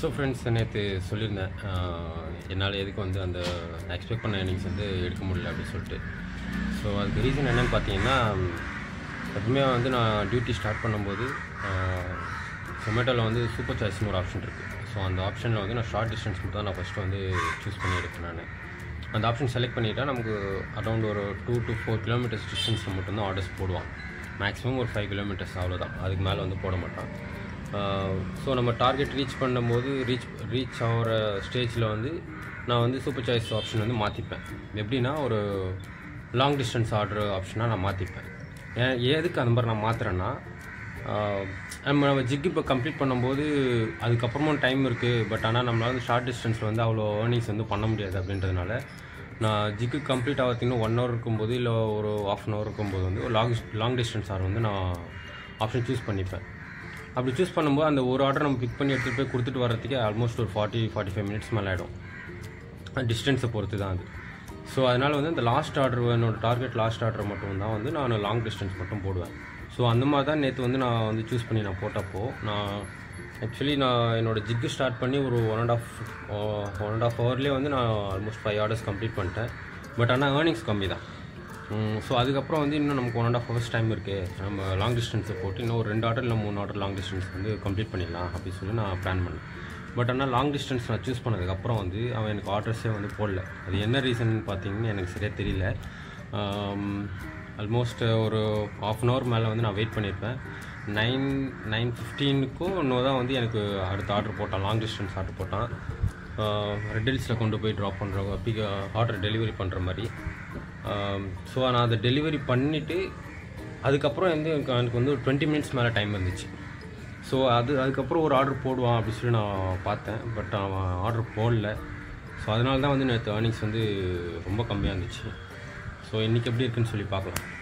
so friends நேற்று சொல்லியிருந்தேன் ஆஹ், என்னால் எதுக்கு வந்து அந்த எக்ஸ்பெக்ட் பண்ண earnings வந்து எடுக்க முடியல அப்படின்னு சொல்லிட்டு ஸோ அதுக்கு ரீசன் என்னன்னு பார்த்தீங்கன்னா எப்பவுமே வந்து நான் டியூட்டி ஸ்டார்ட் பண்ணும்போது ஜொமேட்டோவில் வந்து சூப்பர் சாய்ஸ்னு ஒரு ஆப்ஷன் இருக்குது ஸோ அந்த ஆப்ஷனில் வந்து நான் ஷார்ட் டிஸ்டன்ஸ் மட்டும் தான் நான் ஃபஸ்ட்டு வந்து சூஸ் பண்ணி எடுப்பேன் நான் அந்த ஆப்ஷன் செலக்ட் பண்ணிட்டா நமக்கு அரௌண்ட் ஒரு டூ to ஃபோர் கிலோமீட்டர்ஸ் டிஸ்டன்ஸில் மட்டும்தான் ஆர்டர்ஸ் போடுவான் மேக்ஸிமம் ஒரு ஃபைவ் கிலோமீட்டர்ஸ் அவ்வளோதான் அதுக்கு மேலே வந்து போட மாட்டான் ஸோ நம்ம டார்கெட் ரீச் பண்ணும்போது ரீச் ரீச் ஆகிற ஸ்டேஜில் வந்து நான் வந்து சூப்பர் சாய்ஸ் ஆப்ஷன் வந்து மாற்றிப்பேன் எப்படின்னா ஒரு லாங் டிஸ்டன்ஸ் ஆர்டர் ஆப்ஷனாக நான் மாற்றிப்பேன் ஏன் எதுக்கு அந்த மாதிரி நான் மாற்றுறேன்னா நம்ம நம்ம ஜிக் இப்போ கம்ப்ளீட் பண்ணும்போது அதுக்கப்புறமும் டைம் இருக்குது பட் ஆனால் நம்மளால வந்து ஷார்ட் டிஸ்டன்ஸில் வந்து அவ்வளோ ஏர்னிங்ஸ் வந்து பண்ண முடியாது அப்படின்றதுனால நான் ஜிக்கு கம்ப்ளீட் ஆகிறதுக்கு இன்னும் ஒன் ஹவர் இருக்கும்போது இல்லை ஒரு ஆஃப் அன் ஹவர் இருக்கும்போது வந்து ஒரு லாங் லாங் டிஸ்டன்ஸ் ஆர் வந்து நான் ஆப்ஷன் சூஸ் பண்ணிப்பேன் அப்படி சூஸ் பண்ணும்போது அந்த ஒரு ஆர்டர் நம்ம பிக் பண்ணி எடுத்துகிட்டு போய் கொடுத்துட்டு வரதுக்கே ஆல்மோஸ்ட் ஒரு ஃபார்ட்டி ஃபார்ட்டி ஃபைவ் மினிட்ஸ் மேலே ஆகிடும் டிஸ்டன்ஸை பொறுத்து தான் அது ஸோ அதனால் வந்து இந்த லாஸ்ட் ஆர்டர் என்னோட டார்கெட் லாஸ்ட் ஆர்டர் மட்டும் தான் வந்து நான் லாங் டிஸ்டன்ஸ் மட்டும் போடுவேன் ஸோ அந்த மாதிரி தான் நேற்று வந்து நான் வந்து சூஸ் பண்ணி நான் போட்டப்போ நான் ஆக்சுவலி நான் என்னோடய ஜிக்கு ஸ்டார்ட் பண்ணி ஒரு one and half one and half ஹவர்லேயே வந்து நான் ஆல்மோஸ்ட் ஃபைவ் ஆர்டர்ஸ் கம்ப்ளீட் பண்ணிட்டேன் பட் ஆனால் ஏர்னிங்ஸ் கம்மி தான் ஸோ அதுக்கப்புறம் வந்து இன்னும் நமக்கு one and half hours time இருக்குது நம்ம லாங் டிஸ்டன்ஸை போட்டு இன்னும் ஒரு ரெண்டு ஆர்டர் இல்லை மூணு ஆர்டர் லாங் டிஸ்டன்ஸ் வந்து கம்ப்ளீட் பண்ணிடலாம் அப்படின்னு சொல்லி நான் பிளான் பண்ணேன் பட் ஆனால் லாங் டிஸ்டன்ஸ் நான் சூஸ் பண்ணதுக்கப்புறம் வந்து அவன் எனக்கு ஆர்டர்ஸே வந்து போடல அது என்ன ரீசன் பார்த்தீங்கன்னு எனக்கு சரியாக தெரியல ஆல்மோஸ்ட் ஒரு ஆஃப் அன் ஹவர் மேலே வந்து நான் வெயிட் பண்ணியிருப்பேன் நைன் நைன் ஃபிஃப்டீனுக்கும் இன்னும் தான் வந்து எனக்கு அடுத்த ஆர்டர் போட்டான் லாங் டிஸ்டன்ஸ் ஆர்டர் போட்டான் ரெட் ஹில்ஸில் கொண்டு போய் ட்ராப் பண்ணுற பிக் ஆர்டர் டெலிவரி பண்ணுற மாதிரி ஸோ நான் அதை டெலிவரி பண்ணிவிட்டு அதுக்கப்புறம் வந்து எனக்கு எனக்கு வந்து ஒரு டுவெண்ட்டி மினிட்ஸ் மேலே டைம் இருந்துச்சு ஸோ அது அதுக்கப்புறம் ஒரு ஆர்டர் போடுவான் அப்படின்னு சொல்லி நான் பார்த்தேன் பட் அவன் ஆர்டர் போடல ஸோ அதனால தான் வந்து நேற்று ஏர்னிங்ஸ் வந்து ரொம்ப கம்மியாக இருந்துச்சு ஸோ இன்றைக்கி எப்படி இருக்குன்னு சொல்லி பார்க்கலாம்